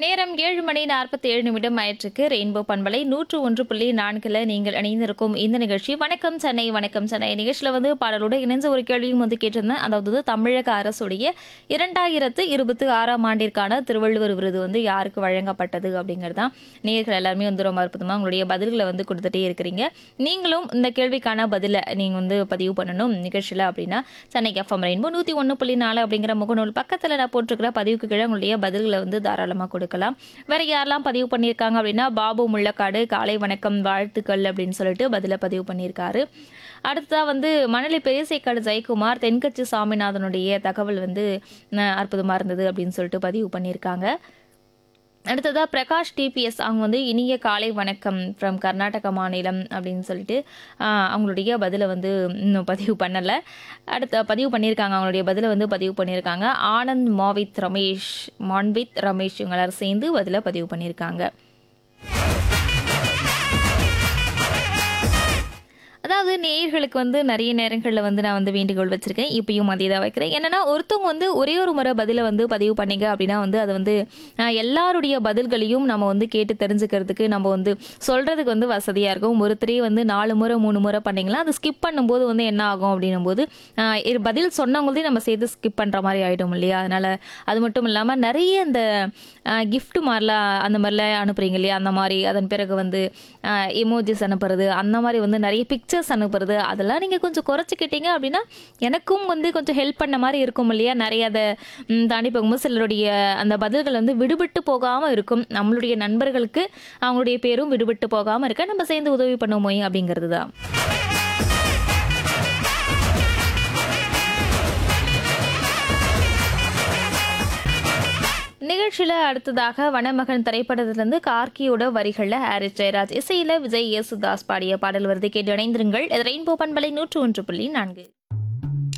நேரம் ஏழு மணி நாற்பத்தி ஏழு நிமிடம் ஆயிற்றுக்கு ரெயின்போ பண்பலை நூற்று ஒன்று புள்ளி நான்கில் நீங்கள் இணைந்திருக்கும் இந்த நிகழ்ச்சி வணக்கம் சென்னை வணக்கம் சென்னை நிகழ்ச்சியில் வந்து பாடலோடு இணைஞ்ச ஒரு கேள்வியும் வந்து கேட்டிருந்தேன் அதாவது தமிழக அரசுடைய இரண்டாயிரத்து இருபத்தி ஆறாம் ஆண்டிற்கான திருவள்ளுவர் விருது வந்து யாருக்கு வழங்கப்பட்டது அப்படிங்கிறது தான் நேர்கள் எல்லாருமே வந்து ரொம்ப அற்புதமாக உங்களுடைய பதில்களை வந்து கொடுத்துட்டே இருக்கிறீங்க நீங்களும் இந்த கேள்விக்கான பதிலை நீங்கள் வந்து பதிவு பண்ணணும் நிகழ்ச்சியில் அப்படின்னா சென்னை எஃப்எம் ரெயின்போ நூற்றி ஒன்று புள்ளி நாலு அப்படிங்கிற முகநூல் பக்கத்தில் நான் போட்டிருக்கிற பதிவுக்கு கீழே உங்களுடைய பதில்களை வந்து தாராளமாக கொடுக்கலாம் வேற யாரெல்லாம் பதிவு பண்ணியிருக்காங்க அப்படின்னா பாபு முள்ளக்காடு காலை வணக்கம் வாழ்த்துக்கள் அப்படின்னு சொல்லிட்டு பதிலை பதிவு பண்ணியிருக்காரு அடுத்ததா வந்து மணலி பெரியசைக்காடு ஜெயக்குமார் தென்கட்சி சாமிநாதனுடைய தகவல் வந்து அஹ், அற்புதமா இருந்தது அப்படின்னு சொல்லிட்டு பதிவு பண்ணியிருக்காங்க அடுத்ததா பிரகாஷ் டிபிஎஸ் அவங்க வந்து இனிய காலை வணக்கம் ஃப்ரம் கர்நாடக மாநிலம் அப்படின்னு சொல்லிட்டு ஆஹ், அவங்களுடைய பதிலை வந்து இன்னும் பதிவு பண்ணலை அடுத்த பதிவு பண்ணியிருக்காங்க அவங்களுடைய பதிலை வந்து பதிவு பண்ணியிருக்காங்க ஆனந்த் மாவித் ரமேஷ் மான்வித் ரமேஷ் இவங்க எல்லாரும் சேர்ந்து பதிலை பதிவு பண்ணியிருக்காங்க அதாவது நேயர்களுக்கு வந்து நிறைய நேரங்களில் வந்து நான் வந்து வேண்டுகோள் வச்சிருக்கேன் இப்பயும் அதே தான் வைக்கிறேன் என்னன்னா ஒருத்தவங்க வந்து ஒரே ஒரு முறை பதிலை வந்து பதிவு பண்ணீங்க அப்படின்னா வந்து அது வந்து ஆஹ், எல்லாருடைய பதில்களையும் நம்ம வந்து கேட்டு தெரிஞ்சுக்கிறதுக்கு நம்ம வந்து சொல்றதுக்கு வந்து வசதியாக இருக்கும் ஒருத்தரே வந்து நாலு முறை மூணு முறை பண்ணீங்களா அது ஸ்கிப் பண்ணும்போது வந்து என்ன ஆகும் அப்படின்னும் போது ஆஹ், இரு பதில் சொன்னவங்களையும் நம்ம சேர்த்து ஸ்கிப் பண்ணுற மாதிரி ஆகிடும் இல்லையா அதனால அது மட்டும் இல்லாமல் நிறைய இந்த gift மாதிரிலாம் அந்த மாதிரிலாம் அனுப்புறீங்க இல்லையா அந்த மாதிரி அதன் பிறகு வந்து எமோஜிஸ் அனுப்புறது அந்த மாதிரி வந்து நிறைய பிக்சர்ஸ் அனுப்புறது அதெல்லாம் நீங்கள் கொஞ்சம் குறைச்சிக்கிட்டீங்க அப்படின்னா எனக்கும் வந்து கொஞ்சம் ஹெல்ப் பண்ண மாதிரி இருக்கும் இல்லையா நிறைய அதை ம், தாண்டி போகும்போது சிலருடைய அந்த பதில்கள் வந்து விடுபட்டு போகாமல் இருக்கும் நம்மளுடைய நண்பர்களுக்கு அவங்களுடைய பேரும் விடுபட்டு போகாமல் இருக்க நம்ம சேர்ந்து உதவி பண்ணுவோம் அப்படிங்கிறது தான் நிகழ்ச்சியில் அடுத்ததாக வனமகன் திரைப்படத்திலிருந்து கார்கியோட வரிகளில் ஹாரிஸ் ஜெயராஜ் இசையில் விஜய் யேசுதாஸ் பாடிய பாடல் வருது கேட்டு இணைந்திருங்கள் இது ரெயின்போ பண்பலை நூற்று ஒன்று புள்ளி நான்கு